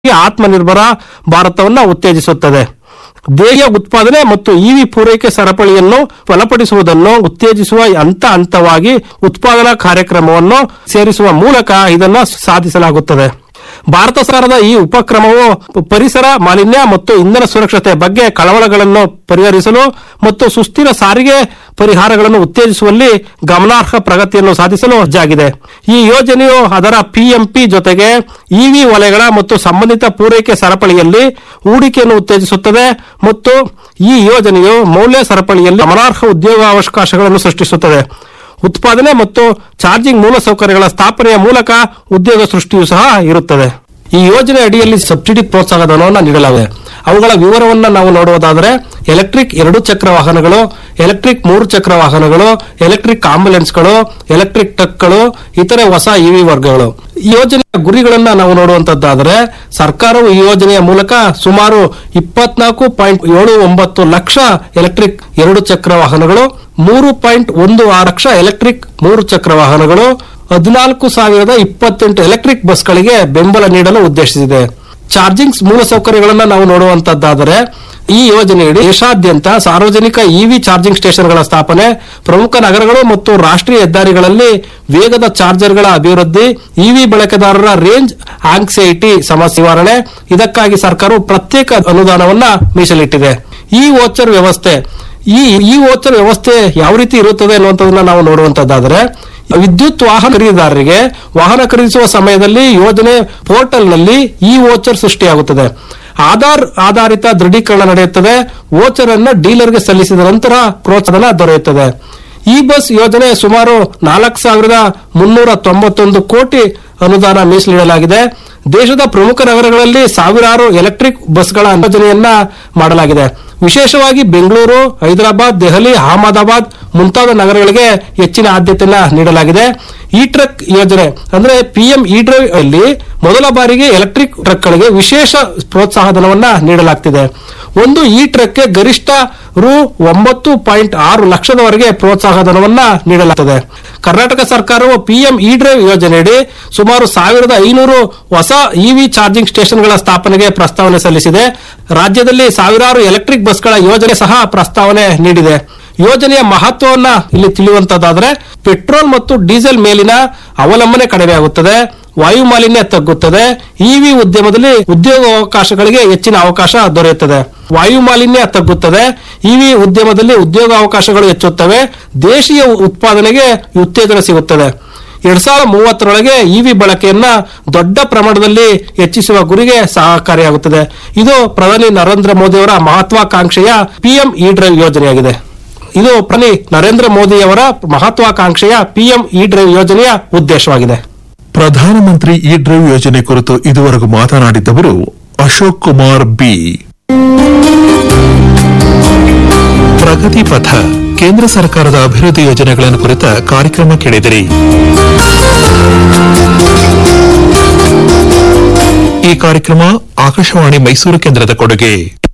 ಆತ್ಮನಿರ್ಭರ ಭಾರತವನ್ನ ಉತ್ತೇಜಿಸುತ್ತದೆ ದೇಹ ಉತ್ಪಾದನೆ ಮತ್ತು ಇವಿ ಪೂರೈಕೆ ಸರಪಳಿಯನ್ನು ಬಲಪಡಿಸುವುದನ್ನು ಉತ್ತೇಜಿಸುವ ಹಂತ ಹಂತವಾಗಿ ಉತ್ಪಾದನಾ ಕಾರ್ಯಕ್ರಮವನ್ನು ಸೇರಿಸುವ ಮೂಲಕ ಇದನ್ನು ಸಾಧಿಸಲಾಗುತ್ತದೆ ಭಾರತ ಸರ್ಕಾರದ ಈ ಉಪಕ್ರಮವು ಪರಿಸರ ಮಾಲಿನ್ಯ ಮತ್ತು ಇಂಧನ ಸುರಕ್ಷತೆ ಬಗ್ಗೆ ಕಳವಳಗಳನ್ನು ಪರಿಹರಿಸಲು ಮತ್ತು ಸುಸ್ಥಿರ ಸಾರಿಗೆ ಪರಿಹಾರಗಳನ್ನು ಉತ್ತೇಜಿಸುವಲ್ಲಿ ಗಮನಾರ್ಹ ಪ್ರಗತಿಯನ್ನು ಸಾಧಿಸಲು ಸಜ್ಜಾಗಿದೆ ಈ ಯೋಜನೆಯು ಅದರ ಪಿಎಂಪಿ ಜೊತೆಗೆ ಇವಿ ವಲಯಗಳ ಮತ್ತು ಸಂಬಂಧಿತ ಪೂರೈಕೆ ಸರಪಳಿಯಲ್ಲಿ ಹೂಡಿಕೆಯನ್ನು ಉತ್ತೇಜಿಸುತ್ತದೆ ಮತ್ತು ಈ ಯೋಜನೆಯು ಮೌಲ್ಯ ಸರಪಳಿಯಲ್ಲಿ ಗಮನಾರ್ಹ ಉದ್ಯೋಗಾವಕಾಶಗಳನ್ನು ಸೃಷ್ಟಿಸುತ್ತದೆ ಉತ್ಪಾದನೆ ಮತ್ತು ಚಾರ್ಜಿಂಗ್ ಮೂಲಸೌಕರ್ಯಗಳ ಸ್ಥಾಪನೆಯ ಮೂಲಕ ಉದ್ಯೋಗ ಸೃಷ್ಟಿಯೂ ಸಹ ಇರುತ್ತದೆ ಈ ಯೋಜನೆ ಅಡಿಯಲ್ಲಿ ಸಬ್ಸಿಡಿ ಪ್ರೋತ್ಸಾಹ ಧನವನ್ನು ನೀಡಲಾಗಿದೆ ಅವುಗಳ ವಿವರವನ್ನು ನಾವು ನೋಡುವುದಾದರೆ ಎಲೆಕ್ಟ್ರಿಕ್ ಎರಡು ಚಕ್ರ ವಾಹನಗಳು ಎಲೆಕ್ಟ್ರಿಕ್ ಮೂರು ಚಕ್ರ ವಾಹನಗಳು ಎಲೆಕ್ಟ್ರಿಕ್ ಆಂಬುಲೆನ್ಸ್ಗಳು ಎಲೆಕ್ಟ್ರಿಕ್ ಟ್ರಕ್ಗಳು ಇತರೆ ಹೊಸ ಇವಿ ವರ್ಗಗಳು ಈ ಯೋಜನೆಯ ಗುರಿಗಳನ್ನ ನಾವು ನೋಡುವಂತದ್ದಾದರೆ ಸರ್ಕಾರವು ಈ ಯೋಜನೆಯ ಮೂಲಕ ಸುಮಾರು ಇಪ್ಪತ್ನಾಲ್ಕು ಪಾಯಿಂಟ್ ಏಳು ಒಂಬತ್ತು ಲಕ್ಷ ಎಲೆಕ್ಟ್ರಿಕ್ ಎರಡು ಚಕ್ರ ವಾಹನಗಳು ಮೂರು ಪಾಯಿಂಟ್ ಒಂದು ಆರು ಲಕ್ಷ ಎಲೆಕ್ಟ್ರಿಕ್ ಮೂರು ಚಕ್ರ ವಾಹನಗಳು ಹದಿನಾಲ್ಕು ಸಾವಿರದ ಇಪ್ಪತ್ತೆಂಟು ಎಲೆಕ್ಟ್ರಿಕ್ ಬಸ್ಗಳಿಗೆ ಬೆಂಬಲ ನೀಡಲು ಉದ್ದೇಶಿಸಿದೆ ಚಾರ್ಜಿಂಗ್ ಮೂಲಸೌಕರ್ಯಗಳನ್ನು ನಾವು ನೋಡುವಂತದ್ದಾದರೆ ಈ ಯೋಜನೆಯಡಿ ದೇಶಾದ್ಯಂತ ಸಾರ್ವಜನಿಕ ಇವಿ ಚಾರ್ಜಿಂಗ್ ಸ್ಟೇಷನ್ಗಳ ಸ್ಥಾಪನೆ ಪ್ರಮುಖ ನಗರಗಳು ಮತ್ತು ರಾಷ್ಟ್ರೀಯ ಹೆದ್ದಾರಿಗಳಲ್ಲಿ ವೇಗದ ಚಾರ್ಜರ್ಗಳ ಅಭಿವೃದ್ಧಿ ಇವಿ ಬಳಕೆದಾರರ ರೇಂಜ್ ಆಂಕ್ಸೈಟಿ ಸಮಸ್ಯೆ ನಿವಾರಣೆ ಇದಕ್ಕಾಗಿ ಸರ್ಕಾರವು ಪ್ರತ್ಯೇಕ ಅನುದಾನವನ್ನ ಮೀಸಲಿಟ್ಟಿದೆ ಈ ವೋಚರ್ ವ್ಯವಸ್ಥೆ ಈ ಈ ವೋಚರ್ ವ್ಯವಸ್ಥೆ ಯಾವ ರೀತಿ ಇರುತ್ತದೆ ಅನ್ನುವಂಥದ್ದನ್ನ ನಾವು ನೋಡುವಂತದ್ದಾದರೆ ವಿದ್ಯುತ್ ವಾಹನ ಖರೀದಿದಾರರಿಗೆ ವಾಹನ ಖರೀದಿಸುವ ಸಮಯದಲ್ಲಿ ಯೋಜನೆ ಪೋರ್ಟಲ್ನಲ್ಲಿ ಈ ವೋಚರ್ ಸೃಷ್ಟಿಯಾಗುತ್ತದೆ ಆಧಾರ್ ಆಧಾರಿತ ದೃಢೀಕರಣ ನಡೆಯುತ್ತದೆ ವೋಚರ್ ಅನ್ನು ಡೀಲರ್ಗೆ ಸಲ್ಲಿಸಿದ ನಂತರ ಪ್ರೋತ್ಸಾಹನ ದೊರೆಯುತ್ತದೆ ಈ ಬಸ್ ಯೋಜನೆ ಸುಮಾರು ನಾಲ್ಕು ಸಾವಿರದ ಮುನ್ನೂರ ತೊಂಬತ್ತೊಂದು ಕೋಟಿ ಅನುದಾನ ಮೀಸಲಿಡಲಾಗಿದೆ ದೇಶದ ಪ್ರಮುಖ ನಗರಗಳಲ್ಲಿ ಸಾವಿರಾರು ಎಲೆಕ್ಟ್ರಿಕ್ ಬಸ್ಗಳ ಯೋಜನೆಯನ್ನ ಮಾಡಲಾಗಿದೆ ವಿಶೇಷವಾಗಿ ಬೆಂಗಳೂರು ಹೈದರಾಬಾದ್ ದೆಹಲಿ ಅಹಮದಾಬಾದ್ ಮುಂತಾದ ನಗರಗಳಿಗೆ ಹೆಚ್ಚಿನ ಆದ್ಯತೆಯನ್ನ ನೀಡಲಾಗಿದೆ ಈ ಟ್ರಕ್ ಯೋಜನೆ ಅಂದ್ರೆ ಪಿಎಂ ಇ ಡ್ರೈವ್ ಅಲ್ಲಿ ಮೊದಲ ಬಾರಿಗೆ ಎಲೆಕ್ಟ್ರಿಕ್ ಟ್ರಕ್ಗಳಿಗೆ ವಿಶೇಷ ಪ್ರೋತ್ಸಾಹಧನವನ್ನ ನೀಡಲಾಗ್ತಿದೆ ಒಂದು ಈ ಟ್ರಕ್ಗೆ ಗರಿಷ್ಠ ರು ಒಂಬತ್ತು ಪಾಯಿಂಟ್ ಆರು ಲಕ್ಷದವರೆಗೆ ಪ್ರೋತ್ಸಾಹಧನವನ್ನ ನೀಡಲಾಗುತ್ತದೆ ಕರ್ನಾಟಕ ಸರ್ಕಾರವು ಪಿಎಂ ಇ ಡ್ರೈವ್ ಯೋಜನೆಯಡಿ ಸುಮಾರು ಸಾವಿರದ ಐನೂರು ಹೊಸ ಇವಿ ಚಾರ್ಜಿಂಗ್ ಸ್ಟೇಷನ್ಗಳ ಸ್ಥಾಪನೆಗೆ ಪ್ರಸ್ತಾವನೆ ಸಲ್ಲಿಸಿದೆ ರಾಜ್ಯದಲ್ಲಿ ಸಾವಿರಾರು ಎಲೆಕ್ಟ್ರಿಕ್ ಬಸ್ಗಳ ಯೋಜನೆ ಸಹ ಪ್ರಸ್ತಾವನೆ ನೀಡಿದೆ ಯೋಜನೆಯ ಮಹತ್ವವನ್ನ ಇಲ್ಲಿ ತಿಳಿಯುವಂತದ್ದಾದ್ರೆ ಪೆಟ್ರೋಲ್ ಮತ್ತು ಡೀಸೆಲ್ ಮೇಲಿನ ಅವಲಂಬನೆ ಕಡಿಮೆಯಾಗುತ್ತದೆ ವಾಯು ಮಾಲಿನ್ಯ ತಗ್ಗುತ್ತದೆ ಇವಿ ಉದ್ಯಮದಲ್ಲಿ ಉದ್ಯೋಗಾವಕಾಶಗಳಿಗೆ ಹೆಚ್ಚಿನ ಅವಕಾಶ ದೊರೆಯುತ್ತದೆ ವಾಯು ಮಾಲಿನ್ಯ ತಗ್ಗುತ್ತದೆ ಇವಿ ಉದ್ಯಮದಲ್ಲಿ ಉದ್ಯೋಗಾವಕಾಶಗಳು ಹೆಚ್ಚುತ್ತವೆ ದೇಶೀಯ ಉತ್ಪಾದನೆಗೆ ಉತ್ತೇಜನ ಸಿಗುತ್ತದೆ ಎರಡ್ ಸಾವಿರದ ಮೂವತ್ತರೊಳಗೆ ಇವಿ ಬಳಕೆಯನ್ನ ದೊಡ್ಡ ಪ್ರಮಾಣದಲ್ಲಿ ಹೆಚ್ಚಿಸುವ ಗುರಿಗೆ ಸಹಕಾರಿಯಾಗುತ್ತದೆ ಇದು ಪ್ರಧಾನಿ ನರೇಂದ್ರ ಮೋದಿ ಅವರ ಮಹತ್ವಾಕಾಂಕ್ಷೆಯ ಪಿಎಂ ಇ ಡ್ರೈವ್ ಯೋಜನೆಯಾಗಿದೆ ಇದು ಪ್ರಧಾನಿ ನರೇಂದ್ರ ಮೋದಿ ಅವರ ಮಹತ್ವಾಕಾಂಕ್ಷೆಯ ಪಿಎಂ ಇ ಡ್ರೈವ್ ಯೋಜನೆಯ ಉದ್ದೇಶವಾಗಿದೆ ಪ್ರಧಾನಮಂತ್ರಿ ಇ ಡ್ರೈವ್ ಯೋಜನೆ ಕುರಿತು ಇದುವರೆಗೂ ಮಾತನಾಡಿದ್ದವರು ಅಶೋಕ್ ಕುಮಾರ್ ಬಿ ಪ್ರಗತಿ ಪಥ ಕೇಂದ್ರ ಸರ್ಕಾರದ ಅಭಿವೃದ್ಧಿ ಯೋಜನೆಗಳನ್ನು ಕುರಿತ ಕಾರ್ಯಕ್ರಮ ಕೇಳಿದಿರಿ ಈ ಕಾರ್ಯಕ್ರಮ ಆಕಾಶವಾಣಿ ಮೈಸೂರು ಕೇಂದ್ರದ ಕೊಡುಗೆ